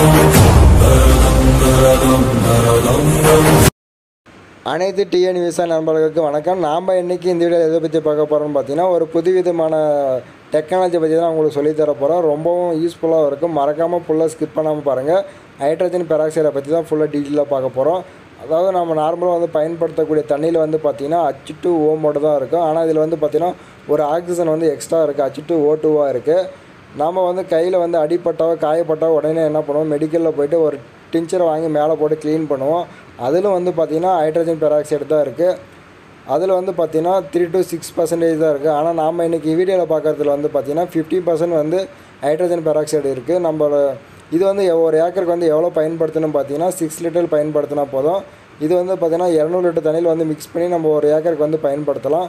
அனைத்து TN visa நண்பர்களுக்கு வணக்கம் நாம் இன்றைக்கி இந்த வீடியோ எதை பற்றி பார்க்க போகிறோம்னு பார்த்தீங்கன்னா ஒரு புதுவிதமான டெக்னாலஜி பற்றி தான் உங்களுக்கு சொல்லித் தர போகிறோம் ரொம்பவும் யூஸ்ஃபுல்லாக இருக்கும் மறக்காமல் ஃபுல்லாக ஸ்கிப் பண்ணாமல் பாருங்கள் ஹைட்ரஜன் பெராக்சைடை பற்றி தான் ஃபுல்லாக டீட்டெயிலாக பார்க்க போகிறோம் அதாவது நம்ம நார்மலாக வந்து பயன்படுத்தக்கூடிய தண்ணியில் வந்து பார்த்திங்கன்னா அச்சு டூ ஓ மட்டும் தான் இருக்கும் ஆனால் இதில் வந்து பார்த்திங்கன்னா ஒரு ஆக்சிஜன் வந்து எக்ஸ்ட்ரா இருக்குது அச்சு டூ ஓ டூவாக இருக்குது நாம் வந்து கையில் வந்து அடிப்பட்டாவோ காயப்பட்டாவோ உடனே என்ன பண்ணுவோம் மெடிக்கலில் போயிட்டு ஒரு டிஞ்சரை வாங்கி மேலே போட்டு க்ளீன் பண்ணுவோம் அதிலும் வந்து பார்த்திங்கன்னா ஹைட்ரஜன் பெராக்சைடு தான் இருக்குது அதில் வந்து பார்த்திங்கன்னா த்ரீ டு சிக்ஸ் பர்சன்டேஜ் தான் இருக்குது ஆனால் நாம் இன்றைக்கி வீடியோவில் பார்க்குறதுல வந்து பார்த்திங்கன்னா ஃபிஃப்டி பர்சன்ட் வந்து ஹைட்ரஜன் பெராக்சைடு இருக்குது நம்மளோட இது வந்து எவ்- ஒரு ஏக்கருக்கு வந்து எவ்வளோ பயன்படுத்தணும் பார்த்தீங்கன்னா சிக்ஸ் லிட்டர் பயன்படுத்தினா போதும் இது வந்து பார்த்திங்கன்னா இரநூறு லிட்டர் தண்ணியில் வந்து மிக்ஸ் பண்ணி நம்ம ஒரு ஏக்கருக்கு வந்து பயன்படுத்தலாம்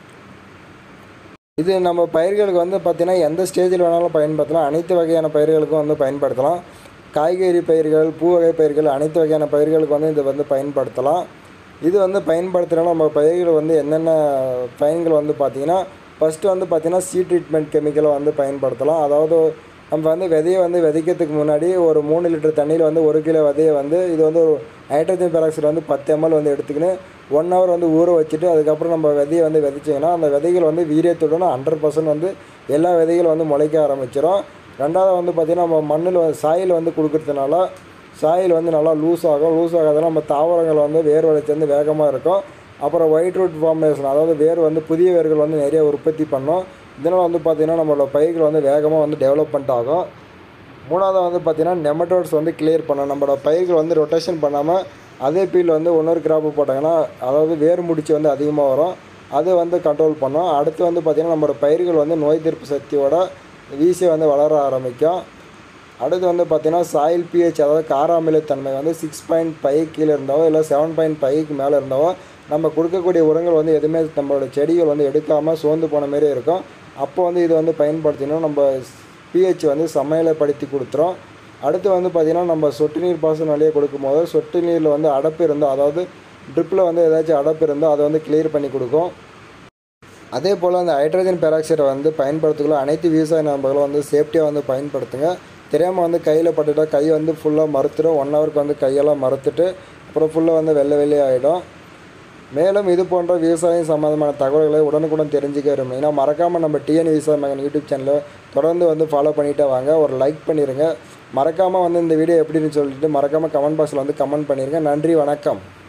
இது நம்ம பயிர்களுக்கு வந்து பார்த்திங்கன்னா எந்த ஸ்டேஜில் வேணாலும் பயன்படுத்தலாம் அனைத்து வகையான பயிர்களுக்கும் வந்து பயன்படுத்தலாம் காய்கறி பயிர்கள் பூ வகை பயிர்கள் அனைத்து வகையான பயிர்களுக்கு வந்து இதை வந்து பயன்படுத்தலாம் இது வந்து பயன்படுத்துகிறோம் நம்ம பயிர்கள் வந்து என்னென்ன பயன்கள் வந்து பார்த்திங்கன்னா ஃபஸ்ட்டு வந்து பார்த்திங்கன்னா சீ ட்ரீட்மெண்ட் கெமிக்கலை வந்து பயன்படுத்தலாம் அதாவது நம்ம வந்து விதையை வந்து விதைக்கிறதுக்கு முன்னாடி ஒரு மூணு லிட்டர் தண்ணியில் வந்து ஒரு கிலோ விதையை வந்து இது வந்து ஒரு ஹைட்ரஜன் பெராக்சைடு வந்து பத்து எம்எல் வந்து எடுத்துக்கின்னு ஒன் ஹவர் வந்து ஊற வச்சுட்டு அதுக்கப்புறம் நம்ம விதையை வந்து விதைச்சிங்கன்னா அந்த விதைகள் வந்து வீரியத்துடன் ஹண்ட்ரட் பர்சன்ட் வந்து எல்லா விதைகளும் வந்து முளைக்க ஆரம்பிச்சிடும் ரெண்டாவது வந்து பார்த்திங்கன்னா நம்ம மண்ணில் சாயில் வந்து கொடுக்கறதுனால சாயில் வந்து நல்லா லூஸ் ஆகும் லூஸ் ஆகாதனால நம்ம தாவரங்கள் வந்து வேர் வளர்ச்சி வந்து வேகமாக இருக்கும் அப்புறம் ஒயிட் ரூட் ஃபார்மேஷன் அதாவது வேர் வந்து புதிய வேர்கள் வந்து நிறைய உற்பத்தி பண்ணும் இதனால் வந்து பார்த்திங்கன்னா நம்மளோட பயிர்கள் வந்து வேகமாக வந்து டெவலப்மெண்ட் ஆகும் மூணாவது வந்து பார்த்திங்கன்னா நெமட்டோட்ஸ் வந்து கிளியர் பண்ணும் நம்மளோட பயிர்கள் வந்து ரொட்டேஷன் பண்ணாமல் அதே பீல் வந்து இன்னொரு கிராப்பு போட்டாங்கன்னா அதாவது வேர் முடிச்சு வந்து அதிகமாக வரும் அது வந்து கண்ட்ரோல் பண்ணும் அடுத்து வந்து பார்த்திங்கன்னா நம்மளோட பயிர்கள் வந்து நோய் எதிர்ப்பு சக்தியோட வீசி வந்து வளர ஆரம்பிக்கும் அடுத்து வந்து பார்த்திங்கன்னா சாயில் பிஹெச் அதாவது காராமிலத்தன்மை வந்து சிக்ஸ் பாயிண்ட் ஃபைவ் கீழே இருந்தாவோ இல்லை செவன் பாயிண்ட் ஃபைவ்க்கு மேலே இருந்தாவோ நம்ம கொடுக்கக்கூடிய உரங்கள் வந்து எதுவுமே நம்மளோட செடிகள் வந்து எடுக்காமல் சோர்ந்து போன மாரி இருக்கும் அப்போ வந்து இது வந்து பயன்படுத்தினோம் நம்ம பிஹெச் வந்து சமையலைப்படுத்தி கொடுத்துரும் அடுத்து வந்து பார்த்திங்கன்னா நம்ம சொட்டு நீர் பாசனம் வழியே கொடுக்கும்போது சொட்டு நீரில் வந்து அடப்பு இருந்தோ அதாவது ட்ரிப்பில் வந்து ஏதாச்சும் அடப்பு இருந்தோ அதை வந்து கிளியர் பண்ணி கொடுக்கும் அதே போல் அந்த ஹைட்ரஜன் பெராக்சைடை வந்து பயன்படுத்தக்குள்ள அனைத்து விவசாய நண்பர்களும் வந்து சேஃப்டியாக வந்து பயன்படுத்துங்க தெரியாமல் வந்து கையில் பட்டுட்டா கை வந்து ஃபுல்லாக மறுத்துடும் ஒன் ஹவருக்கு வந்து கையெல்லாம் மறுத்துட்டு அப்புறம் ஃபுல்லாக வந்து வெள்ளை வெள்ளை ஆகிடும் மேலும் இது போன்ற விவசாயம் சம்மந்தமான தகவல்களை உடனுக்குடன் தெரிஞ்சுக்க விரும்புனீங்கன்னா மறக்காமல் நம்ம டிஎன் விவசாய மகன் யூடியூப் சேனலை தொடர்ந்து வந்து ஃபாலோ பண்ணிட்டே வாங்க ஒரு லைக் பண்ணிடுங்க மறக்காமல் வந்து இந்த வீடியோ எப்படின்னு சொல்லிட்டு மறக்காமல் கமெண்ட் பாக்ஸில் வந்து கமெண்ட் பண்ணிடுங்க நன்றி வணக்கம்